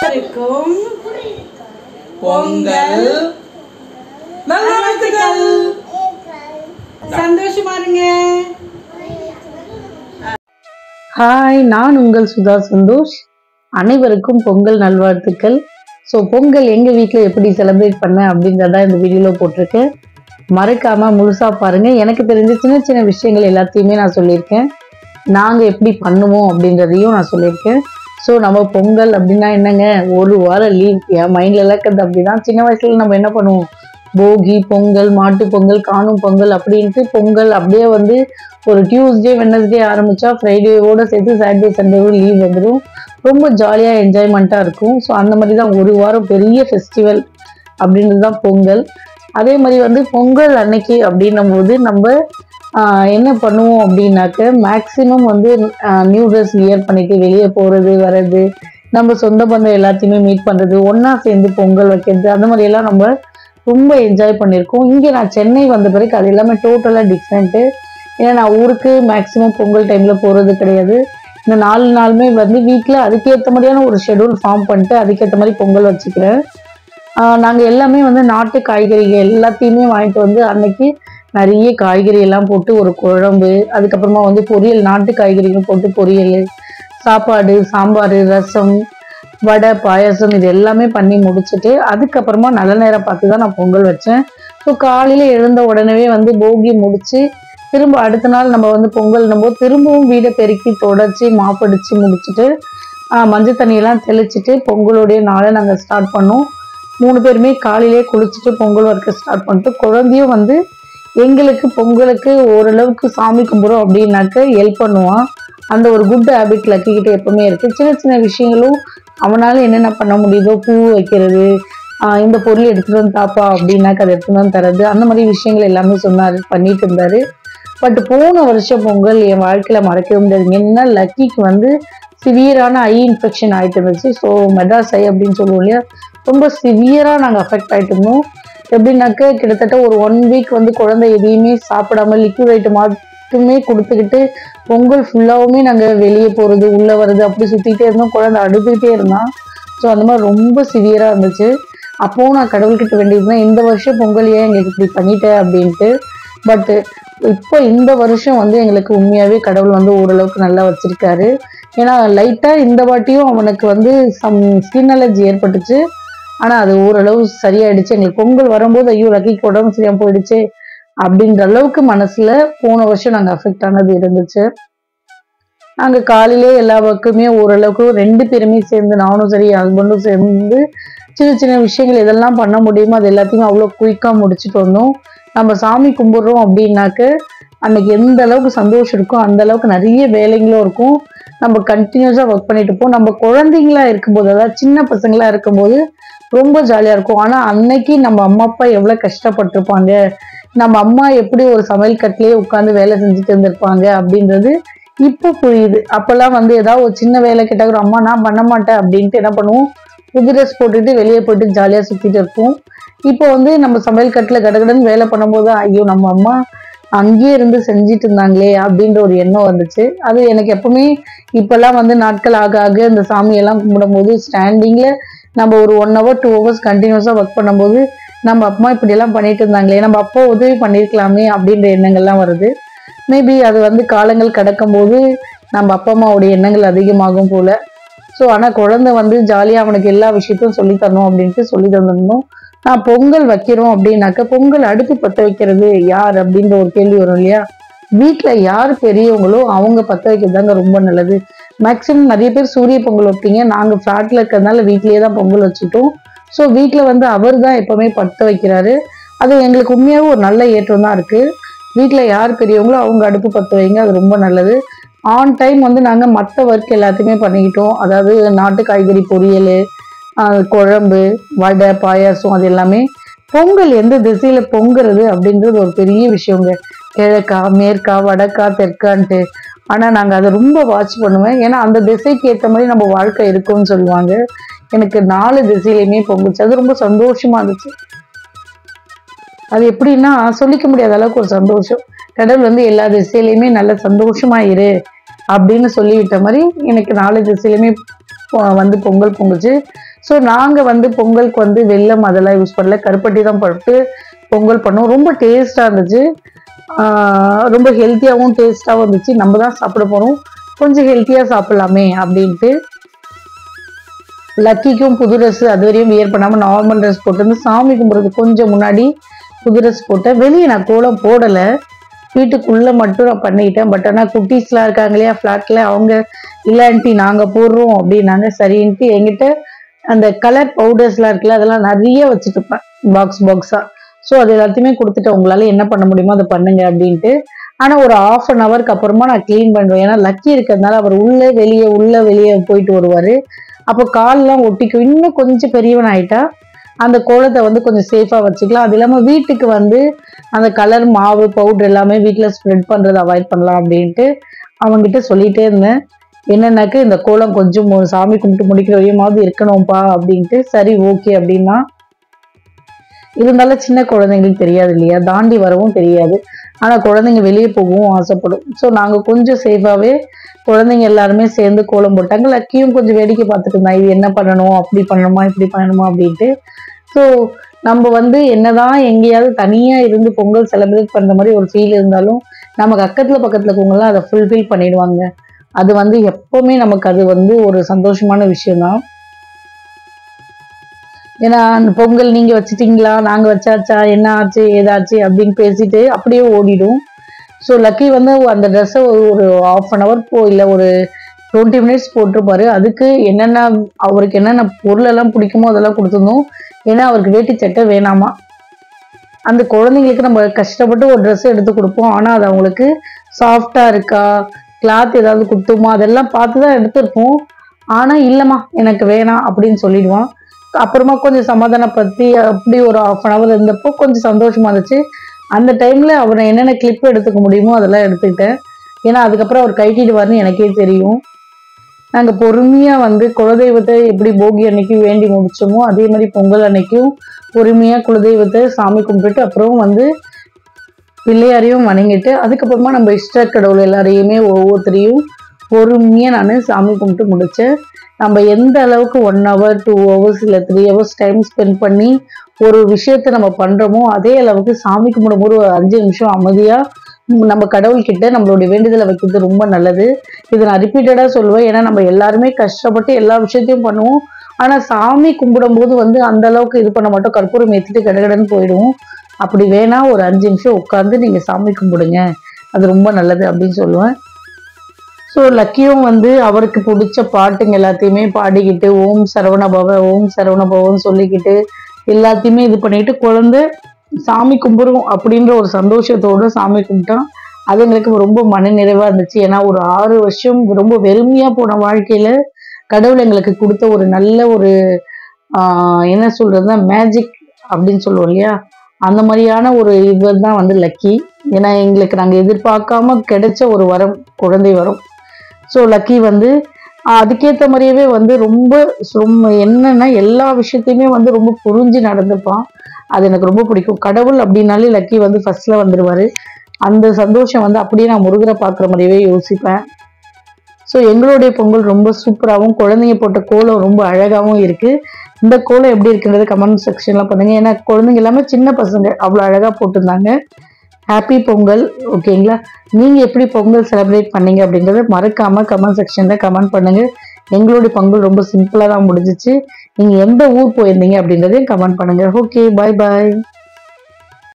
இருக்கும் பொங்கல் நல்வாழ்த்துக்கள் சந்தோஷமா இருங்க ஹாய் நான் உங்கள் சுதா சந்தோஷ் அனைவருக்கும் பொங்கல் நல்வாழ்த்துக்கள் ஸோ பொங்கல் எங்கள் வீட்டில் எப்படி செலிப்ரேட் பண்ணேன் அப்படின்றத இந்த வீடியோவில் போட்டிருக்கேன் மறக்காம முழுசா பாருங்க எனக்கு தெரிஞ்ச சின்ன சின்ன விஷயங்கள் எல்லாத்தையுமே நான் சொல்லியிருக்கேன் நாங்கள் எப்படி பண்ணுவோம் அப்படின்றதையும் நான் சொல்லியிருக்கேன் ஸோ நம்ம பொங்கல் அப்படின்னா என்னங்க ஒரு வாரம் லீவ் என் மைண்டில் இருக்கிறது அப்படிதான் சின்ன வயசுல நம்ம என்ன பண்ணுவோம் போகி பொங்கல் மாட்டு பொங்கல் காணும் பொங்கல் அப்படின்ட்டு பொங்கல் அப்படியே வந்து ஒரு டியூஸ்டே வெனஸ்டே ஆரம்பிச்சா ஃப்ரைடேவோட சேர்த்து சாட்டர்டே சண்டேவும் லீவ் வந்துடும் ரொம்ப ஜாலியாக என்ஜாய்மெண்ட்டாக இருக்கும் ஸோ அந்த மாதிரி தான் ஒரு வாரம் பெரிய ஃபெஸ்டிவல் அப்படின்றது தான் பொங்கல் அதே மாதிரி வந்து பொங்கல் அன்னைக்கு அப்படின்னும் போது நம்ம ஆஹ், என்ன பண்ணுவோம் அப்படின்னாக்க மேக்ஸிமம் வந்து நியூ ட்ரெஸ் வியர் பண்ணிட்டு வெளியே போகிறது வர்றது நம்ம சொந்த பந்தம் எல்லாத்தையுமே மீட் பண்ணுறது ஒன்றா சேர்ந்து பொங்கல் வைக்கிறது அந்த மாதிரி எல்லாம் நம்ம ரொம்ப என்ஜாய் பண்ணியிருக்கோம் இங்கே நான் சென்னை வந்த பிறகு அது எல்லாமே டோட்டலாக டிஃப்ரெண்ட்டு ஏன்னா நான் ஊருக்கு மேக்ஸிமம் பொங்கல் டைமில் போகிறது கிடையாது இந்த நாலு நாளுமே வந்து வீட்டில் அதுக்கேற்ற மாதிரியான ஒரு ஷெடியூல் ஃபார்ம் பண்ணிட்டு அதுக்கேற்ற மாதிரி பொங்கல் வச்சுக்கிறேன் நாங்கள் எல்லாமே வந்து நாட்டு காய்கறிகள் எல்லாத்தையுமே வாங்கிட்டு வந்து அன்னைக்கு நிறைய காய்கறி எல்லாம் போட்டு ஒரு குழம்பு அதுக்கப்புறமா வந்து பொரியல் நாட்டு காய்கறிகள் போட்டு பொரியல் சாப்பாடு சாம்பார் ரசம் வடை பாயாசம் இது எல்லாமே பண்ணி முடிச்சுட்டு அதுக்கப்புறமா நல்ல நேரம் பார்த்து தான் நான் பொங்கல் வச்சேன் ஸோ காலையில் எழுந்த உடனே வந்து போகி முடிச்சு திரும்ப அடுத்த நாள் நம்ம வந்து பொங்கல்னும் போது திரும்பவும் வீடை பெருக்கி தொடச்சி மாப்படிச்சு முடிச்சுட்டு ஆஹ், மஞ்சள் தண்ணியெல்லாம் தெளிச்சிட்டு பொங்கலுடைய நாளை நாங்கள் ஸ்டார்ட் பண்ணோம் மூணு பேருமே காலையிலே குளிச்சுட்டு பொங்கல் ஒர்க்க ஸ்டார்ட் பண்ணிட்டு குழந்தையும் வந்து எங்களுக்கு பொங்கலுக்கு ஓரளவுக்கு சாமி கும்பிடும் அப்படின்னாக்க ஹெல்ப் பண்ணுவான் அந்த ஒரு குட் ஹேபிட் லக்கிக்கிட்ட எப்பவுமே இருக்கு சின்ன சின்ன விஷயங்களும் அவனால என்னென்ன பண்ண முடியுதோ பூ வைக்கிறது ஆஹ் இந்த பொருள் எடுத்துட்டு வந்து தாப்பா அப்படின்னாக்க அதை எடுத்துட்டு வந்து தரது அந்த மாதிரி விஷயங்கள் எல்லாமே சொன்னாரு பண்ணிட்டு இருந்தாரு பட் போன வருஷம் பொங்கல் என் வாழ்க்கையில மறக்கவே முடியாது என்ன லக்கிக்கு வந்து சிவியரான ஐ இன்ஃபெக்ஷன் ஆயிட்டு இருந்துச்சு ஸோ மெட்ராஸ் ஐ அப்படின்னு சொல்லுவோம் இல்லையா ரொம்ப சிவியராக நாங்கள் அஃபெக்ட் ஆயிட்டு இருந்தோம் எப்படின்னாக்க கிட்டத்தட்ட ஒரு ஒன் வீக் வந்து குழந்தை எதையுமே சாப்பிடாம லிக்விட் ஐட்டம் மட்டுமே கொடுத்துக்கிட்டு பொங்கல் ஃபுல்லாவுமே நாங்கள் வெளியே போகிறது உள்ளே வர்றது அப்படி சுற்றிக்கிட்டே இருந்தோம் குழந்தை அழுதுகிட்டே இருந்தான் ஸோ அந்த மாதிரி ரொம்ப சிவியராக இருந்துச்சு அப்போவும் நான் கடவுள்கிட்ட வேண்டியிருந்தேன் இந்த வருஷம் பொங்கல் ஏன் எங்களுக்கு இப்படி பண்ணிட்டேன் அப்படின்ட்டு பட்டு இப்போ இந்த வருஷம் வந்து எங்களுக்கு உண்மையாகவே கடவுள் வந்து ஓரளவுக்கு நல்லா வச்சிருக்காரு ஏன்னா லைட்டாக இந்த வாட்டியும் அவனுக்கு வந்து சம் ஸ்கின் அலர்ஜி ஏற்பட்டுச்சு ஆனால் அது ஓரளவு சரியாயிடுச்சு எங்களுக்கு பொங்கல் வரும்போது ஐயோ லக்கிக்கு உடம்பு சரியாக போயிடுச்சு அப்படின்ற அளவுக்கு மனசுல போன வருஷம் நாங்கள் அஃபெக்ட் ஆனது இருந்துச்சு நாங்கள் காலையிலே எல்லா ஒர்க்குமே ஓரளவுக்கு ரெண்டு பேருமே சேர்ந்து நானும் சரி ஹஸ்பண்டும் சேர்ந்து சின்ன சின்ன விஷயங்கள் எதெல்லாம் பண்ண முடியுமோ அது எல்லாத்தையும் அவ்வளோ குயிக்காக முடிச்சுட்டு வந்தோம் நம்ம சாமி கும்பிட்றோம் அப்படின்னாக்க அன்னைக்கு எந்த அளவுக்கு சந்தோஷம் இருக்கோ அந்த அளவுக்கு நிறைய வேலைங்களும் இருக்கும் நம்ம கண்டினியூஸாக ஒர்க் பண்ணிட்டு இருப்போம் நம்ம குழந்தைங்களா இருக்கும்போது அதாவது சின்ன பசங்களா இருக்கும்போது ரொம்ப ஜாலியாக இருக்கும் ஆனால் அன்னைக்கு நம்ம அம்மா அப்பா எவ்வளோ கஷ்டப்பட்டிருப்பாங்க நம்ம அம்மா எப்படி ஒரு சமையல் கட்டிலே உட்காந்து வேலை செஞ்சுட்டு இருந்திருப்பாங்க அப்படின்றது இப்போ புரியுது அப்போல்லாம் வந்து ஏதாவது ஒரு சின்ன வேலை கேட்டால் கூட அம்மா நான் பண்ண மாட்டேன் அப்படின்ட்டு என்ன பண்ணுவோம் புது ட்ரெஸ் போட்டுட்டு வெளியே போயிட்டு ஜாலியாக சுற்றிட்டு இருப்போம் இப்போ வந்து நம்ம சமையல் கட்டில் கடகடன்னு வேலை பண்ணும்போது ஐயோ நம்ம அம்மா அங்கேயே இருந்து செஞ்சிட்டு இருந்தாங்களே அப்படின்ற ஒரு எண்ணம் வந்துச்சு அது எனக்கு எப்பவுமே இப்பெல்லாம் வந்து நாட்கள் ஆக ஆக இந்த சாமியெல்லாம் கும்பிடும்போது ஸ்டாண்டிங்கில் நம்ம ஒரு ஒன் ஹவர் டூ ஹவர்ஸ் கண்டினியூஸாக ஒர்க் பண்ணும்போது நம்ம அம்மா இப்படியெல்லாம் பண்ணிட்டு இருந்தாங்களே நம்ம அப்பா உதவி பண்ணியிருக்கலாமே அப்படின்ற எண்ணங்கள்லாம் வருது மேபி அது வந்து காலங்கள் கடக்கும்போது நம்ம அப்பா அம்மாவுடைய எண்ணங்கள் அதிகமாகும் போல ஸோ ஆனால் குழந்தை வந்து ஜாலியாக அவனுக்கு எல்லா விஷயத்தையும் சொல்லி தரணும் அப்படின்ட்டு சொல்லி தந்திருந்தோம் நான் பொங்கல் வைக்கிறோம் அப்படின்னாக்க பொங்கல் அடுப்பு பற்ற வைக்கிறது யார் அப்படின்ற ஒரு கேள்வி வரும் இல்லையா வீட்டில் யார் பெரியவங்களோ அவங்க பற்ற வைக்கிறதாங்க ரொம்ப நல்லது மேக்ஸிமம் நிறைய பேர் சூரிய பொங்கல் வைப்பீங்க நாங்கள் ஃப்ளாட்டில் இருக்கிறதுனால வீட்லேயே தான் பொங்கல் வச்சுட்டோம் ஸோ வீட்டில் வந்து அவர் தான் எப்போவுமே பற்ற வைக்கிறாரு அது எங்களுக்கு உண்மையாகவே ஒரு நல்ல ஏற்றம் தான் இருக்குது வீட்டில் யார் பெரியவங்களோ அவங்க அடுப்பு பற்ற வைங்க அது ரொம்ப நல்லது ஆன் டைம் வந்து நாங்கள் மற்ற ஒர்க் எல்லாத்தையுமே பண்ணிக்கிட்டோம் அதாவது நாட்டு காய்கறி பொரியல் ஆஹ் குழம்பு வடை பாயாசம் அது எல்லாமே பொங்கல் எந்த திசையில பொங்குறது அப்படின்றது ஒரு பெரிய விஷயங்க கிழக்கா மேற்கா வடக்கா தெற்கான்ட்டு ஆனா நாங்க அதை ரொம்ப வாட்ச் பண்ணுவேன் ஏன்னா அந்த திசைக்கு ஏற்ற மாதிரி நம்ம வாழ்க்கை இருக்கும்னு சொல்லுவாங்க எனக்கு நாலு திசையிலையுமே பொங்குச்சு அது ரொம்ப சந்தோஷமா இருந்துச்சு அது எப்படின்னா சொல்லிக்க முடியாத அளவுக்கு ஒரு சந்தோஷம் கடவுள் வந்து எல்லா திசையிலையுமே நல்ல சந்தோஷமா இரு அப்படின்னு சொல்லிவிட்ட மாதிரி எனக்கு நாலு திசையிலுமே பொ- வந்து பொங்கல் பொங்குச்சு ஸோ நாங்கள் வந்து பொங்கலுக்கு வந்து வெல்லம் அதெல்லாம் யூஸ் பண்ணல கருப்பட்டி தான் போட்டு பொங்கல் பண்ணோம் ரொம்ப டேஸ்ட்டாக இருந்துச்சு ஆஹ் ரொம்ப ஹெல்த்தியாகவும் டேஸ்ட்டாகவும் இருந்துச்சு நம்ம தான் சாப்பிட போகிறோம் கொஞ்சம் ஹெல்த்தியாக சாப்பிடலாமே அப்படின்ட்டு லக்கிக்கும் புது ட்ரெஸ் அது வரையும் வியர் பண்ணாமல் நார்மல் ட்ரெஸ் போட்டு வந்து சாமி கும்பிட்றது கொஞ்சம் முன்னாடி புது ட்ரெஸ் போட்டேன் வெளியே நான் கோலம் போடலை வீட்டுக்குள்ளே மட்டும் நான் பண்ணிக்கிட்டேன் பட் ஆனால் குட்டீஸ்லாம் இருக்காங்க இல்லையா ஃப்ளாட்டில் அவங்க இல்லான்ட்டி நாங்கள் போடுறோம் அப்படின்னாங்க சரின்ட்டு என்கிட்ட அந்த கலர் பவுடர்ஸ்லாம் இருக்குல்ல அதெல்லாம் நிறைய வச்சுட்டு இருப்பேன் பாக்ஸ் பாக்ஸாக ஸோ அது எல்லாத்தையுமே கொடுத்துட்டேன் உங்களால் என்ன பண்ண முடியுமோ அதை பண்ணுங்க அப்படின்ட்டு ஆனால் ஒரு ஆஃப் அன் ஹவருக்கு அப்புறமா நான் க்ளீன் பண்ணுவேன் ஏன்னா லக்கி இருக்கிறதுனால அவர் உள்ளே வெளியே உள்ளே வெளியே போயிட்டு வருவார் அப்போ கால்லாம் ஒட்டிக்கும் இன்னும் கொஞ்சம் பெரியவன் ஆயிட்டா அந்த கோலத்தை வந்து கொஞ்சம் சேஃபாக வச்சுக்கலாம் அது இல்லாமல் வீட்டுக்கு வந்து அந்த கலர் மாவு பவுடர் எல்லாமே வீட்டில் ஸ்ப்ரெட் பண்ணுறதை அவாய்ட் பண்ணலாம் அப்படின்ட்டு அவங்ககிட்ட சொல்லிகிட்டே இருந்தேன் என்னன்னாக்க இந்த கோலம் கொஞ்சம் மு- சாமி கும்பிட்டு முடிக்கிற வரையுமாவது இருக்கணும்ப்பா அப்படின்ட்டு சரி ஓகே அப்படின்னா இருந்தாலும் சின்ன குழந்தைங்களுக்கு தெரியாது இல்லையா தாண்டி வரவும் தெரியாது ஆனால் குழந்தைங்க வெளியே போகவும் ஆசைப்படும் ஸோ நாங்கள் கொஞ்சம் சேஃபாகவே குழந்தைங்க எல்லாருமே சேர்ந்து கோலம் போட்டாங்க லக்கியும் கொஞ்சம் வேடிக்கை பார்த்துட்டு இருந்தா இது என்ன பண்ணணும் அப்படி பண்ணணுமா இப்படி பண்ணணுமா அப்படின்ட்டு ஸோ நம்ம வந்து என்னதான் எங்கேயாவது தனியாக இருந்து பொங்கல் செலிப்ரேட் பண்ணுற மாதிரி ஒரு ஃபீல் இருந்தாலும் நமக்கு அக்கத்தில் பக்கத்தில் இருக்கவங்கலாம் அதை ஃபுல்ஃபில் பண்ணிடுவாங்க அது வந்து எப்பவுமே நமக்கு அது வந்து ஒரு சந்தோஷமான விஷயம்தான் ஏன்னா அந்த பொங்கல் நீங்க வச்சிட்டீங்களா நாங்க வச்சாச்சா என்ன ஆச்சு ஏதாச்சு அப்படின்னு பேசிட்டு அப்படியே ஓடிடும் ஸோ லக்கி வந்து அந்த ட்ரெஸ்ஸை ஒரு ஆஃப் அன் ஹவர் போ இல்லை ஒரு டுவெண்ட்டி மினிட்ஸ் போட்டிருப்பாரு அதுக்கு என்னென்ன அவருக்கு என்னென்ன பொருள் எல்லாம் பிடிக்குமோ அதெல்லாம் கொடுத்துருந்தோம் ஏன்னா அவருக்கு வேட்டி சட்டை வேணாமா அந்த குழந்தைங்களுக்கு நம்ம கஷ்டப்பட்டு ஒரு ட்ரெஸ் எடுத்து கொடுப்போம் ஆனால் அது அவங்களுக்கு சாஃப்டாக இருக்கா கிளாத் ஏதாவது குத்துமா அதெல்லாம் பார்த்து தான் எடுத்திருப்போம் ஆனால் இல்லைம்மா எனக்கு வேணாம் அப்படின்னு சொல்லிடுவான் அப்புறமா கொஞ்சம் சமாதானப்படுத்தி அப்படி ஒரு ஆஃப் அன் ஹவர் இருந்தப்போ கொஞ்சம் சந்தோஷமா இருந்துச்சு அந்த டைமில் அவரை என்னென்ன கிளிப் எடுத்துக்க முடியுமோ அதெல்லாம் எடுத்துக்கிட்டேன் ஏன்னா அதுக்கப்புறம் அவர் கைட்டிடுவார்னு எனக்கே தெரியும் நாங்கள் பொறுமையாக வந்து குலதெய்வத்தை எப்படி போகி அன்னைக்கு வேண்டி முடிச்சோமோ அதே மாதிரி பொங்கல் அன்னைக்கும் பொறுமையாக குலதெய்வத்தை சாமி கும்பிட்டுட்டு அப்புறம் வந்து பிள்ளையாரையும் வணங்கிட்டு அதுக்கப்புறமா நம்ம இஷ்ட கடவுள் எல்லாரையுமே ஒவ்வொருத்தரையும் பொறுமையாக நான் சாமி கும்பிட்டு முடித்தேன் நம்ம எந்த அளவுக்கு ஒன் ஹவர் டூ ஹவர்ஸ் இல்லை த்ரீ ஹவர்ஸ் டைம் ஸ்பெண்ட் பண்ணி ஒரு விஷயத்த நம்ம பண்ணுறோமோ அதே அளவுக்கு சாமி கும்பிடும்போது ஒரு அஞ்சு நிமிஷம் அமைதியாக நம்ம கடவுள்கிட்ட நம்மளுடைய வேண்டுதலை வைக்கிறது ரொம்ப நல்லது இதை நான் ரிப்பீட்டடாக சொல்லுவேன் ஏன்னா நம்ம எல்லாருமே கஷ்டப்பட்டு எல்லா விஷயத்தையும் பண்ணுவோம் ஆனால் சாமி கும்பிடும்போது வந்து அந்த அளவுக்கு இது பண்ண மாட்டோம் கற்பூரம் ஏற்றிட்டு கடகடன்னு போயிடுவோம் அப்படி வேணா ஒரு அஞ்சு நிமிஷம் உட்காந்து நீங்கள் சாமி கும்பிடுங்க அது ரொம்ப நல்லது அப்படின்னு சொல்லுவேன் ஸோ லக்கியும் வந்து அவருக்கு பிடிச்ச பாட்டுங்க எல்லாத்தையுமே பாடிக்கிட்டு ஓம் சரவண பவ ஓம் சரவண பவன்னு சொல்லிக்கிட்டு எல்லாத்தையுமே இது பண்ணிட்டு குழந்தை சாமி கும்பிடும் அப்படின்ற ஒரு சந்தோஷத்தோட சாமி கும்பிட்டான் அது எங்களுக்கு ரொம்ப மன நிறைவா இருந்துச்சு ஏன்னா ஒரு ஆறு வருஷம் ரொம்ப வெறுமையா போன வாழ்க்கையில கடவுள் எங்களுக்கு கொடுத்த ஒரு நல்ல ஒரு ஆஹ், என்ன சொல்றதுன்னா மேஜிக் அப்படின்னு சொல்லுவோம் இல்லையா அந்த மாதிரியான ஒரு இவர் தான் வந்து லக்கி ஏன்னா எங்களுக்கு நாங்கள் எதிர்பார்க்காம கிடைச்ச ஒரு வரம் குழந்தை வரம் ஸோ லக்கி வந்து ஆஹ், அதுக்கேத்த மாதிரியவே வந்து ரொம்ப ரொம்ப என்னன்னா எல்லா விஷயத்தையுமே வந்து ரொம்ப புரிஞ்சு நடந்துப்பான் அது எனக்கு ரொம்ப பிடிக்கும் கடவுள் அப்படின்னாலே லக்கி வந்து ஃபர்ஸ்ட்ல வந்துருவாரு அந்த சந்தோஷம் வந்து அப்படியே நான் முருகரை பார்க்குற மாதிரியவே யோசிப்பேன் ஸோ எங்களுடைய பொங்கல் ரொம்ப சூப்பராகவும் குழந்தைங்க போட்ட கோலம் ரொம்ப அழகாகவும் இருக்கு இந்த கோலம் எப்படி இருக்குன்றது கமெண்ட் செக்ஷன்ல பண்ணுங்க ஏன்னா குழந்தைங்க எல்லாமே சின்ன பசங்க அவ்வளோ அழகா போட்டிருந்தாங்க ஹாப்பி பொங்கல் ஓகேங்களா நீங்க எப்படி பொங்கல் செலிப்ரேட் பண்ணீங்க அப்படின்றத மறக்காம கமெண்ட் செக்ஷன்ல கமெண்ட் பண்ணுங்க எங்களுடைய பொங்கல் ரொம்ப சிம்பிளா தான் முடிஞ்சிச்சு நீங்க எந்த ஊர் போயிருந்தீங்க அப்படின்றதையும் கமெண்ட் பண்ணுங்க ஓகே பாய் பாய்